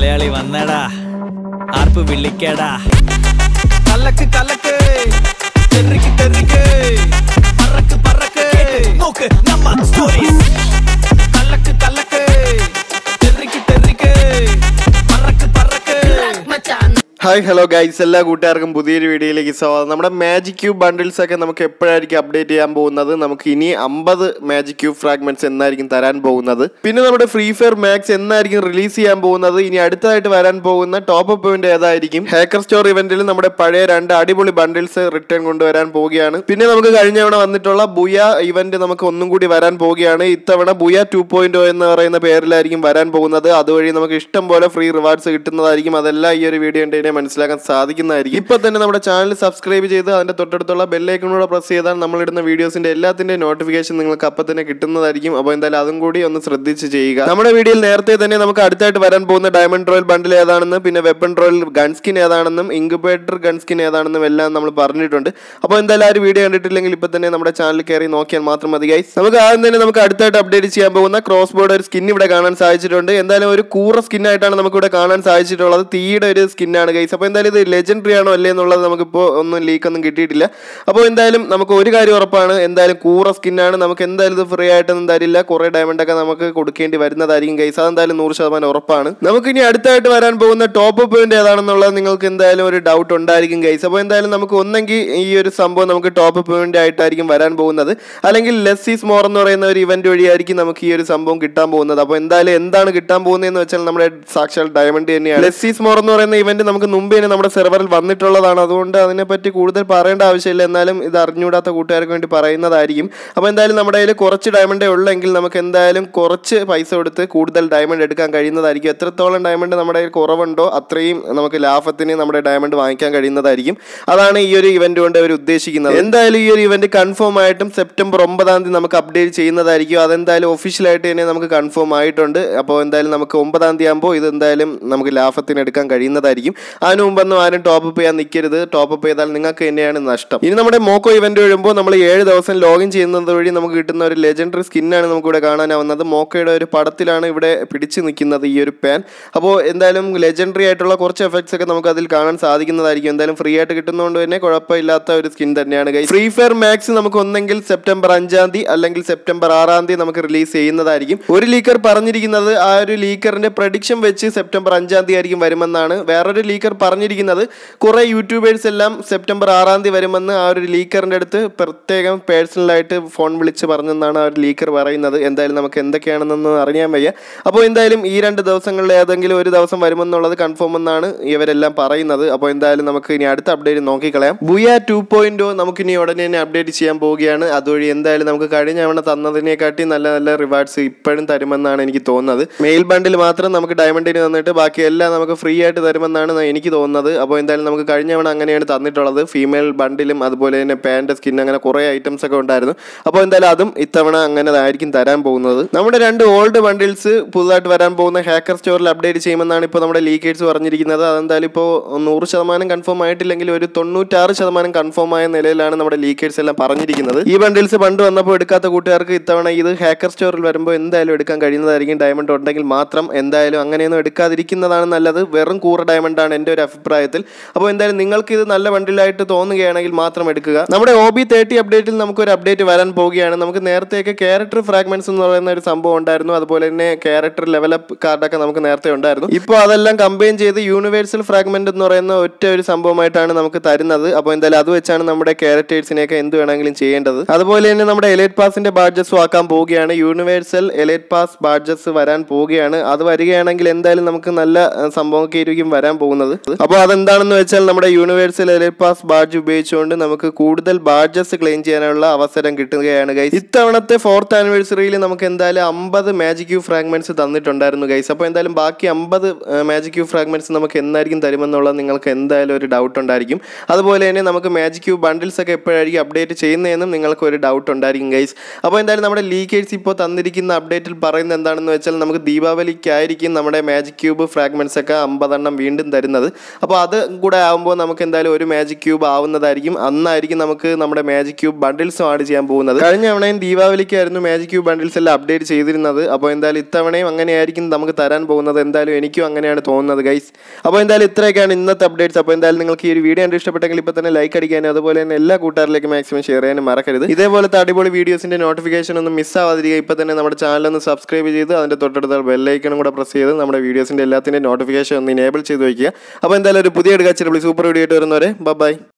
മലയാളി വന്നടാ ആർപ്പ് വിളിക്കടാ കലക്ക് കലക്ക് തെറിക്ക് തെറിക്ക് പറക്ക് പറക്ക് നോക്ക് നമ്മ സ്റ്റോറീസ് കലക്ക് കലക്ക് തെറിക്ക് തെറിക്ക് പറക്ക് പറക്ക് ഹായ് ഹലോ ഗൈസ് എല്ലാ കൂട്ടുകാർക്കും പുതിയൊരു വീഡിയോയിലേക്ക് സ്വാഗതം നമ്മുടെ മാജിക് ക്യൂബ് ബണ്ടിൽസ് ഒക്കെ നമുക്ക് എപ്പോഴായിരിക്കും അപ്ഡേറ്റ് ചെയ്യാൻ പോകുന്നത് നമുക്ക് ഇനി അമ്പത് മാജിക് ക്യൂബ് ഫ്രാഗ്മെന്റ്സ് എന്നായിരിക്കും തരാൻ പോകുന്നത് പിന്നെ നമ്മുടെ ഫ്രീ ഫയർ മാക്സ് എന്നായിരിക്കും റിലീസ് ചെയ്യാൻ പോകുന്നത് ഇനി അടുത്തതായിട്ട് വരാൻ പോകുന്ന ടോപ്പ് അപ്പ് ഇവന്റ് ഏതായിരിക്കും ഹാക്കർ സ്റ്റോർ ഇവന്റിൽ നമ്മുടെ പഴയ രണ്ട് അടിപൊളി ബണ്ടിൽസ് റിട്ടേൺ കൊണ്ടുവരാൻ പോവുകയാണ് പിന്നെ നമുക്ക് കഴിഞ്ഞ തവണ വന്നിട്ടുള്ള ബുയ ഇവന്റ് നമുക്ക് ഒന്നും കൂടി വരാൻ പോവുകയാണ് ഇത്തവണ ബുയ ടു പോയിന്റ് എന്ന് പറയുന്ന പേരിലായിരിക്കും വരാൻ പോകുന്നത് അതുവഴി നമുക്ക് ഇഷ്ടം പോലെ ഫ്രീ റിവാർഡ്സ് കിട്ടുന്നതായിരിക്കും അതെല്ലാം ഈ ഒരു വീഡിയോ കണ്ടതിനെ മനസ്സിലാക്കാൻ സാധിക്കുന്നതായിരിക്കും ഇപ്പൊ തന്നെ നമ്മുടെ ചാനൽ സബ്സ്ക്രൈബ് ചെയ്ത് അതിന്റെ തൊട്ടടുത്തുള്ള ബെല്ലൈക്കണൂടെ പ്രസ് ചെയ്താൽ നമ്മളിടുന്ന വീഡിയോസിന്റെ എല്ലാത്തിന്റെ നോട്ടിഫിക്കേഷൻ നിങ്ങൾക്ക് അപ്പം തന്നെ കിട്ടുന്നതായിരിക്കും അപ്പോൾ എന്തായാലും അതും കൂടി ഒന്ന് ശ്രദ്ധിച്ച് ചെയ്യുക നമ്മുടെ വീഡിയോയിൽ നേരത്തെ തന്നെ നമുക്ക് അടുത്തായിട്ട് വരാൻ പോകുന്ന ഡയമണ്ട് റോയൽ ബണ്ടിൽ ഏതാണെന്ന് പിന്നെ വെപ്പൺ റോയൽ ഗൺ സ്കിൻ ഏതാണെന്നും ഇൻക്യുബേറ്റർ ഗൺ സ്കിൻ ഏതാണെന്നും എല്ലാം നമ്മൾ പറഞ്ഞിട്ടുണ്ട് അപ്പോൾ എന്തായാലും ആ ഒരു വീഡിയോ കണ്ടിട്ടില്ലെങ്കിൽ ഇപ്പൊ തന്നെ നമ്മുടെ ചാനൽ കയറി നോക്കിയാൽ മാത്രം മതി ഗൈസ് നമുക്ക് ആദ്യം തന്നെ നമുക്ക് അടുത്തായിട്ട് അപ്ഡേറ്റ് ചെയ്യാൻ പോകുന്ന ക്രോസ് ബോർഡ് ഒരു സ്കിൻ ഇവിടെ കാണാൻ സാധിച്ചിട്ടുണ്ട് എന്തായാലും ഒരു കൂറ സ്കിൻ ആയിട്ടാണ് നമുക്ക് ഇവിടെ കാണാൻ സാധിച്ചിട്ടുള്ളത് തീയുടെ ഒരു സ്കിന്നാണ് ഗൈസ് അപ്പോൾ എന്തായാലും ഇത് ലെജൻഡറി ആണോ അല്ലേ എന്നുള്ളത് നമുക്കിപ്പോൾ ഒന്നും ലീക്ക് ഒന്നും കിട്ടിയിട്ടില്ല അപ്പോൾ എന്തായാലും നമുക്ക് ഒരു കാര്യം ഉറപ്പാണ് എന്തായാലും കൂറ സ്കിന്നാണ് നമുക്ക് എന്തായാലും ഇത് ഫ്രീ ആയിട്ടൊന്നും തരില്ല കുറേ ഡയമണ്ട് ഒക്കെ നമുക്ക് കൊടുക്കേണ്ടി വരുന്നതായിരിക്കും ഗൈസ് അതെന്തായാലും നൂറ് ശതമാനം ഉറപ്പാണ് നമുക്ക് ഇനി അടുത്തായിട്ട് വരാൻ പോകുന്ന ടോപ്പ് പോയിന്റ് ഏതാണെന്നുള്ളത് നിങ്ങൾക്ക് എന്തായാലും ഒരു ഡൗട്ട് ഉണ്ടായിരിക്കും ഗൈസ് അപ്പോൾ എന്തായാലും നമുക്ക് ഒന്നെങ്കിൽ ഈ ഒരു സംഭവം നമുക്ക് ടോപ്പ് പോയിന്റ് ആയിട്ടായിരിക്കും വരാൻ പോകുന്നത് അല്ലെങ്കിൽ ലെസ് ഈസ് മോർ എന്ന് പറയുന്ന ഒരു ഇവന്റ് വഴിയായിരിക്കും നമുക്ക് ഈ ഒരു സംഭവം കിട്ടാൻ പോകുന്നത് അപ്പോൾ എന്തായാലും എന്താണ് കിട്ടാൻ പോകുന്നതെന്ന് വെച്ചാൽ നമ്മുടെ സാക്ഷാൽ ഡയമണ്ട് തന്നെയാണ് ലെസ് ഈസ് മോർ എന്ന് പറയുന്ന ഇവന്റ് നമുക്ക് മുമ്പേ തന്നെ നമ്മുടെ സെർവറിൽ വന്നിട്ടുള്ളതാണ് അതുകൊണ്ട് അതിനെപ്പറ്റി കൂടുതൽ പറയേണ്ട ആവശ്യമില്ല എന്നാലും ഇത് അറിഞ്ഞുകൂടാത്ത കൂട്ടുകാർക്ക് വേണ്ടി പറയുന്നതായിരിക്കും അപ്പോൾ എന്തായാലും നമ്മുടെ കയ്യിൽ കുറച്ച് ഡയമണ്ടേ ഉള്ളെങ്കിൽ നമുക്ക് എന്തായാലും കുറച്ച് പൈസ കൊടുത്ത് കൂടുതൽ ഡയമണ്ട് എടുക്കാൻ കഴിയുന്നതായിരിക്കും എത്രത്തോളം ഡയമണ്ട് നമ്മുടെ കയ്യിൽ കുറവുണ്ടോ അത്രയും നമുക്ക് ലാഭത്തിന് നമ്മുടെ ഡയമണ്ട് വാങ്ങിക്കാൻ കഴിയുന്നതായിരിക്കും അതാണ് ഈ ഒരു ഇവന്റ് കൊണ്ട് അവർ ഉദ്ദേശിക്കുന്നത് എന്തായാലും ഈ ഒരു ഇവന്റ് കൺഫേം ആയിട്ടും സെപ്റ്റംബർ ഒമ്പതാം തീയതി നമുക്ക് അപ്ഡേറ്റ് ചെയ്യുന്നതായിരിക്കും അതെന്തായാലും ഒഫീഷ്യലായിട്ട് തന്നെ നമുക്ക് കൺഫേം ആയിട്ടുണ്ട് അപ്പോൾ എന്തായാലും നമുക്ക് ഒമ്പതാം തീയതി ആകുമ്പോൾ ഇത് എന്തായാലും നമുക്ക് ലാഭത്തിന് എടുക്കാൻ കഴിയുന്നതായിരിക്കും അതിന് മുമ്പൊന്നും ആരും ടോപ്പ് അപ്പ് ചെയ്യാൻ നിൽക്കരുത് ടോപ്പ് അപ്പ് ചെയ്താൽ നിങ്ങൾക്ക് തന്നെയാണ് നഷ്ടം ഇനി നമ്മുടെ മോക്കോ ഇവന്റ് വരുമ്പോൾ നമ്മൾ ഏഴ് ദിവസം ലോഗിൻ ചെയ്യുന്നത് വഴി നമുക്ക് കിട്ടുന്ന ഒരു ലെജൻഡറി സ്കിന്നാണ് നമുക്ക് ഇവിടെ കാണാനാവുന്നത് മോക്കോയുടെ ഒരു പടത്തിലാണ് ഇവിടെ പിടിച്ചു നിൽക്കുന്നത് ഈ ഒരു പാൻ അപ്പോൾ എന്തായാലും ലെജൻഡറി ആയിട്ടുള്ള കുറച്ച് എഫക്ട്സ് ഒക്കെ നമുക്ക് അതിൽ കാണാൻ സാധിക്കുന്നതായിരിക്കും എന്തായാലും ഫ്രീ ആയിട്ട് കിട്ടുന്നതുകൊണ്ട് തന്നെ കുഴപ്പമില്ലാത്ത ഒരു സ്കിൻ തന്നെയാണ് ഫ്രീ ഫയർ മാക്സ് നമുക്ക് ഒന്നെങ്കിൽ സെപ്റ്റംബർ അഞ്ചാം തീയതി അല്ലെങ്കിൽ സെപ്റ്റംബർ ആറാം തീയതി നമുക്ക് റിലീസ് ചെയ്യുന്നതായിരിക്കും ഒരു ലീക്കർ പറഞ്ഞിരിക്കുന്നത് ആ ഒരു ലീക്കറിന്റെ പ്രഡിക്ഷൻ വെച്ച് സെപ്റ്റംബർ അഞ്ചാം തീയതി ആയിരിക്കും വരുമെന്നാണ് വേറൊരു ലീക്കർ പറഞ്ഞിരിക്കുന്നത് കുറെ യൂട്യൂബേഴ്സ് എല്ലാം സെപ്റ്റംബർ ആറാം തീയതി വരുമെന്ന് ആ ഒരു ലീക്കറിന്റെ അടുത്ത് പ്രത്യേകം പേഴ്സണലായിട്ട് ഫോൺ വിളിച്ച് പറഞ്ഞെന്നാണ് ആ ഒരു ലീക്കർ പറയുന്നത് എന്തായാലും നമുക്ക് എന്തൊക്കെയാണെന്നൊന്നും അറിയാൻ വയ്യ അപ്പോൾ എന്തായാലും ഈ രണ്ട് ദിവസങ്ങളിൽ ഏതെങ്കിലും ഒരു ദിവസം വരുമെന്നുള്ളത് കൺഫേം എന്നാണ് ഇവരെല്ലാം പറയുന്നത് അപ്പോൾ എന്തായാലും നമുക്ക് ഇനി അടുത്ത അപ്ഡേറ്റ് നോക്കിക്കളയാം ബുയ ടു പോയിന്റ് നമുക്ക് ഇനി ഉടനെ തന്നെ അപ്ഡേറ്റ് ചെയ്യാൻ പോവുകയാണ് അതുവഴി എന്തായാലും നമുക്ക് കഴിഞ്ഞ തവണ തന്നതിനെക്കാട്ടി നല്ല നല്ല റിവാർഡ്സ് ഇപ്പോഴും തരുമെന്നാണ് എനിക്ക് തോന്നുന്നത് മെയിൽ ബണ്ടിൽ മാത്രം നമുക്ക് ഡയമണ്ടിന് തന്നിട്ട് ബാക്കി എല്ലാം നമുക്ക് ഫ്രീ ആയിട്ട് തരുമെന്നാണ് എനിക്ക് തോന്നുന്നത് അപ്പോൾ എന്തായാലും നമുക്ക് കഴിഞ്ഞ തവണ അങ്ങനെയാണ് തന്നിട്ടുള്ളത് ഫീമെയിൽ ബണ്ടിലും അതുപോലെ തന്നെ പാൻറ് സ്കിൻ അങ്ങനെ കുറേ ഐറ്റംസ് ഒക്കെ ഉണ്ടായിരുന്നു അപ്പോൾ എന്തായാലും അതും ഇത്തവണ അങ്ങനെ ആയിരിക്കും തരാൻ പോകുന്നത് നമ്മുടെ രണ്ട് ഓൾഡ് ബണ്ടിൽസ് പുതുതായിട്ട് വരാൻ പോകുന്ന ഹാക്കർ സ്റ്റോറിൽ അപ്ഡേറ്റ് ചെയ്യുമെന്നാണ് ഇപ്പോൾ നമ്മുടെ ലീക്കേഴ്സ് പറഞ്ഞിരിക്കുന്നത് അതെന്തായാലും ഇപ്പോൾ നൂറ് ശതമാനം കൺഫേം ആയിട്ടില്ലെങ്കിൽ ഒരു തൊണ്ണൂറ്റാറ് ശതമാനം കൺഫേം ആയ നിലയിലാണ് നമ്മുടെ ലീക്കേഴ്സ് എല്ലാം പറഞ്ഞിരിക്കുന്നത് ഈ ബണ്ടിൽസ് പണ്ട് വന്നപ്പോൾ എടുക്കാത്ത കൂട്ടുകാർക്ക് ഇത്തവണ ഇത് ഹാക്കർ സ്റ്റോറിൽ വരുമ്പോൾ എന്തായാലും എടുക്കാൻ കഴിയുന്നതായിരിക്കും ഡയമണ്ട് ഉണ്ടെങ്കിൽ മാത്രം എന്തായാലും അങ്ങനെയൊന്നും എടുക്കാതിരിക്കുന്നതാണ് നല്ലത് വെറും കൂറ ഡയമണ്ട് ആണ് എൻ്റെ ഒരു അഭിപ്രായത്തിൽ അപ്പോൾ എന്തായാലും നിങ്ങൾക്ക് ഇത് നല്ല ബണ്ടിലായിട്ട് തോന്നുകയാണെങ്കിൽ മാത്രം എടുക്കുക നമ്മുടെ ഒ ബി തേർട്ടി അപ്ഡേറ്റിൽ നമുക്ക് ഒരു അപ്ഡേറ്റ് വരാൻ പോവുകയാണ് നമുക്ക് നേരത്തെയൊക്കെ ക്യാരക്ടർ ഫ്രാഗ്മെന്റ്സ് എന്ന് പറയുന്ന ഒരു സംഭവം ഉണ്ടായിരുന്നു അതുപോലെ തന്നെ ക്യാരക്ടർ ലെവലപ്പ് കാർഡൊക്കെ നമുക്ക് നേരത്തെ ഉണ്ടായിരുന്നു ഇപ്പോൾ അതെല്ലാം കമ്പൈൻ ചെയ്ത് യൂണിവേഴ്സൽ ഫ്രാഗ്മെന്റ് എന്ന് പറയുന്ന ഒറ്റ ഒരു സംഭവമായിട്ടാണ് നമുക്ക് തരുന്നത് അപ്പോൾ എന്തായാലും അത് വെച്ചാണ് നമ്മുടെ ക്യാരക്ടേഴ്സിനെയൊക്കെ എന്ത് വേണമെങ്കിലും ചെയ്യേണ്ടത് അതുപോലെ തന്നെ നമ്മുടെ എലൈറ്റ് പാസിന്റെ ബാഡ്ജസ് ആക്കാൻ പോവുകയാണ് യൂണിവേഴ്സൽ എലൈറ്റ് പാസ് ബാഡ്ജസ് വരാൻ പോവുകയാണ് അത് വരികയാണെങ്കിൽ എന്തായാലും നമുക്ക് നല്ല അഹ്, സംഭവമൊക്കെ ആയിരിക്കും വരാൻ പോകുന്നത് അപ്പോൾ അതെന്താണെന്ന് വെച്ചാൽ നമ്മുടെ യൂണിവേഴ്സൽ എലൈറ്റ് പാസ് ബാഡ്ജ് ഉപയോഗിച്ചുകൊണ്ട് നമുക്ക് കൂടുതൽ ബാഡ്ജസ് ക്ലെയിം ചെയ്യാനുള്ള അവസരം കിട്ടുകയാണ് ഗൈസ് ഇത്തവണത്തെ ഫോർത്ത് ആനിവേഴ്സറിയിൽ നമുക്ക് എന്തായാലും അമ്പത് മാജിക് യു ഫ്രാഗ്മെന്റ്സ് തന്നിട്ടുണ്ടായിരുന്നു ഗൈസ് അപ്പോൾ എന്തായാലും ബാക്കി അമ്പത് മാജിക് യു ഫ്രാഗ്മെന്റ്സ് നമുക്ക് എന്നായിരിക്കും തരുമെന്നുള്ളത് നിങ്ങൾക്ക് എന്തായാലും ഒരു ഡൗട്ട് ഉണ്ടായിരിക്കും അതുപോലെ തന്നെ നമുക്ക് മാജിക് യു ബണ്ടിൽസ് ഒക്കെ എപ്പോഴായിരിക്കും അപ്ഡേറ്റ് ചെയ്യുന്നതെന്നും നിങ്ങൾക്ക് ഒരു ഡൗട്ട് ഉണ്ടായിരിക്കും ഗൈസ് അപ്പോൾ എന്തായാലും നമ്മുടെ ലീക്കേഴ്സ് ഇപ്പോൾ തന്നിരിക്കുന്ന അപ്ഡേറ്റിൽ പറയുന്നത് എന്താണെന്ന് വെച്ചാൽ നമുക്ക് ദീപാവലിക്കായിരിക്കും നമ്മുടെ മാജിക് ക്യൂബ് ഫ്രാഗ്മെന്റ്സ് ഒക്കെ അമ്പതെണ്ണം വീണ്ടും തരുന്നത് പോകുന്നത് അപ്പോൾ അത് കൂടെ ആകുമ്പോൾ നമുക്ക് എന്തായാലും ഒരു മാജിക് ക്യൂബ് ആവുന്നതായിരിക്കും അന്നായിരിക്കും നമുക്ക് നമ്മുടെ മാജിക് ക്യൂബ് ബണ്ടിൽസും ആഡ് ചെയ്യാൻ പോകുന്നത് കഴിഞ്ഞ തവണയും ദീപാവലിക്കായിരുന്നു മാജിക് ക്യൂബ് ബണ്ടിൽസ് എല്ലാം അപ്ഡേറ്റ് ചെയ്തിരുന്നത് അപ്പോൾ എന്തായാലും ഇത്തവണയും അങ്ങനെയായിരിക്കും നമുക്ക് തരാൻ പോകുന്നത് എന്തായാലും എനിക്കും അങ്ങനെയാണ് തോന്നുന്നത് ഗൈസ് അപ്പോൾ എന്തായാലും ഇത്രയൊക്കെയാണ് ഇന്നത്തെ അപ്ഡേറ്റ്സ് അപ്പോൾ എന്തായാലും നിങ്ങൾക്ക് ഈ ഒരു വീഡിയോ കണ്ട് ഇഷ്ടപ്പെട്ടെങ്കിൽ ഇപ്പോൾ തന്നെ ലൈക്ക് അടിക്കാനും അതുപോലെ തന്നെ എല്ലാ കൂട്ടുകാരിലേക്കും മാക്സിമം ഷെയർ ചെയ്യാനും മറക്കരുത് ഇതേപോലത്തെ അടിപൊളി വീഡിയോസിന്റെ നോട്ടിഫിക്കേഷൻ ഒന്നും മിസ്സാവാതിരിക്കുക ഇപ്പോൾ തന്നെ നമ്മുടെ ചാനൽ ഒന്ന് സബ്സ്ക്രൈബ് ചെയ്ത് അതിൻ്റെ തൊട്ടടുത്ത ബെല്ലൈക്കണും കൂടെ പ്രസ് ചെയ്ത് നമ്മുടെ വീഡിയോസിന്റെ എല്ലാത്തിൻ്റെ നോട്ടിഫിക്കേഷൻ ഒന്ന് ഇനേബിൾ ചെയ്ത് വയ്ക്കുക അപ്പോൾ എന്തായാലും ഒരു പുതിയ എടുക്കാച്ചിരി സൂപ്പർ വീഡിയോ ആയിട്ട് വരുന്നവരെ ബൈ